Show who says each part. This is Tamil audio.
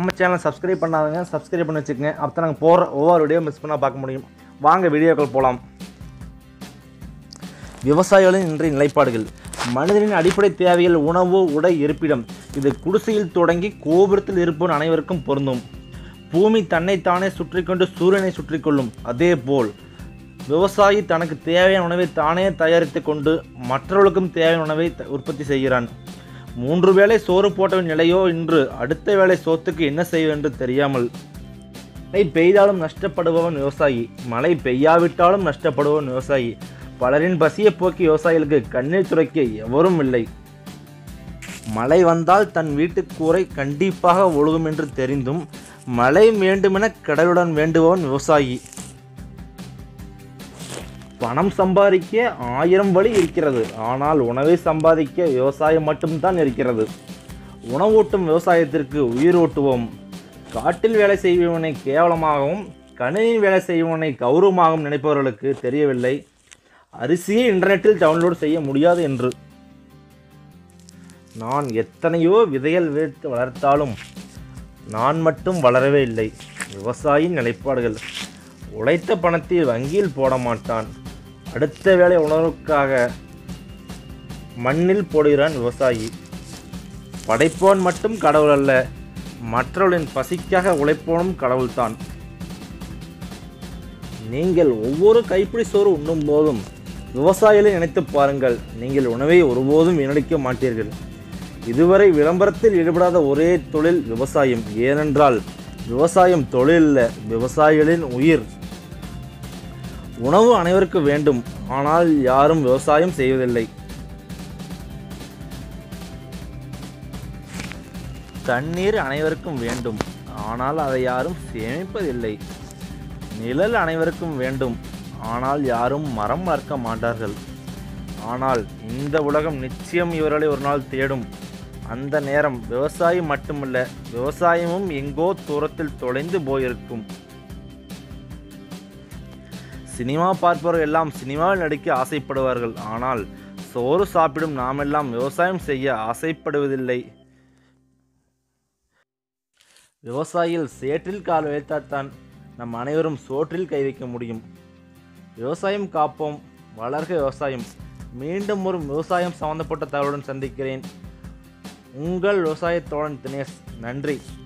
Speaker 1: நம்ம சேனலை சப்ஸ்கிரைப் பண்ணாதவங்க சப்ஸ்கிரைப் பண்ணி வச்சுக்கோங்க அப்போ நாங்கள் போகிற ஒவ்வொரு வீடியோ மிஸ் பண்ணால் பார்க்க முடியும் வாங்க வீடியோக்கள் போகலாம் விவசாயிகளின் இன்றைய நிலைப்பாடுகள் மனிதனின் அடிப்படை தேவைகள் உணவு உடை இருப்பிடம் இது குடிசையில் தொடங்கி கோபுரத்தில் இருப்பவன் அனைவருக்கும் பொருந்தும் பூமி தன்னைத்தானே சுற்றி கொண்டு சூரியனை சுற்றி கொள்ளும் அதேபோல் விவசாயி தனக்கு தேவையான உணவை தானே தயாரித்து கொண்டு மற்றவர்களுக்கும் தேவையான உணவை த- உற்பத்தி செய்கிறான் மூன்று வேளை சோறு போட்டவன் நிலையோ இன்று அடுத்த வேளை சோத்துக்கு என்ன செய்வது என்று தெரியாமல் மழை பெய்தாலும் நஷ்டப்படுபவன் விவசாயி மழை பெய்யாவிட்டாலும் நஷ்டப்படுபவன் விவசாயி பலரின் பசியை போக்கி விவசாயிகளுக்கு கண்ணீர் துறைக்க எவரும் இல்லை மழை வந்தால் தன் வீட்டு கூரை கண்டிப்பாக ஒழுகும் என்று தெரிந்தும் மழை வேண்டுமென கடவுளுடன் வேண்டுபவன் விவசாயி பணம் சம்பாதிக்க ஆயிரம் வழி இருக்கிறது ஆனால் உணவை சம்பாதிக்க விவசாயம் மட்டும்தான் இருக்கிறது உணவூட்டும் விவசாயத்திற்கு உயிரூட்டுவோம் காட்டில் வேலை செய்பவனை கேவலமாகவும் கணினியில் வேலை செய்பவனை கௌரவமாகவும் நினைப்பவர்களுக்கு தெரியவில்லை அரிசியை இன்டர்நெட்டில் டவுன்லோட் செய்ய முடியாது என்று நான் எத்தனையோ விதைகள் விதைத்து வளர்த்தாலும் நான் மட்டும் வளரவே இல்லை விவசாயியின் நிலைப்பாடுகள் உழைத்த பணத்தை வங்கியில் போட மாட்டான் அடுத்த வேலை உணவுக்காக மண்ணில் போடுகிறான் விவசாயி படைப்பவன் மட்டும் கடவுள் அல்ல மற்றவர்களின் பசிக்காக உழைப்பவனும் கடவுள்தான் நீங்கள் ஒவ்வொரு கைப்பிடி சோறு உண்ணும் போதும் விவசாயிகளை நினைத்து பாருங்கள் நீங்கள் உணவை ஒருபோதும் வீணடிக்க மாட்டீர்கள் இதுவரை விளம்பரத்தில் ஈடுபடாத ஒரே தொழில் விவசாயம் ஏனென்றால் விவசாயம் தொழில் அல்ல விவசாயிகளின் உயிர் உணவு அனைவருக்கும் வேண்டும் ஆனால் யாரும் விவசாயம் செய்வதில்லை தண்ணீர் அனைவருக்கும் வேண்டும் ஆனால் அதை யாரும் சேமிப்பதில்லை நிழல் அனைவருக்கும் வேண்டும் ஆனால் யாரும் மரம் வளர்க்க மாட்டார்கள் ஆனால் இந்த உலகம் நிச்சயம் இவர்களை ஒரு நாள் தேடும் அந்த நேரம் விவசாயி மட்டுமல்ல விவசாயமும் எங்கோ தூரத்தில் தொலைந்து போயிருக்கும் சினிமா பார்ப்பவர்கள் எல்லாம் சினிமாவில் நடிக்க ஆசைப்படுவார்கள் ஆனால் சோறு சாப்பிடும் நாமெல்லாம் விவசாயம் செய்ய ஆசைப்படுவதில்லை விவசாயிகள் சேற்றில் கால் வைத்தால்தான் நம் அனைவரும் சோற்றில் கை வைக்க முடியும் விவசாயம் காப்போம் வளர்க விவசாயம் மீண்டும் ஒரு விவசாயம் சம்பந்தப்பட்ட தகவலுடன் சந்திக்கிறேன் உங்கள் விவசாய தோழன் தினேஷ் நன்றி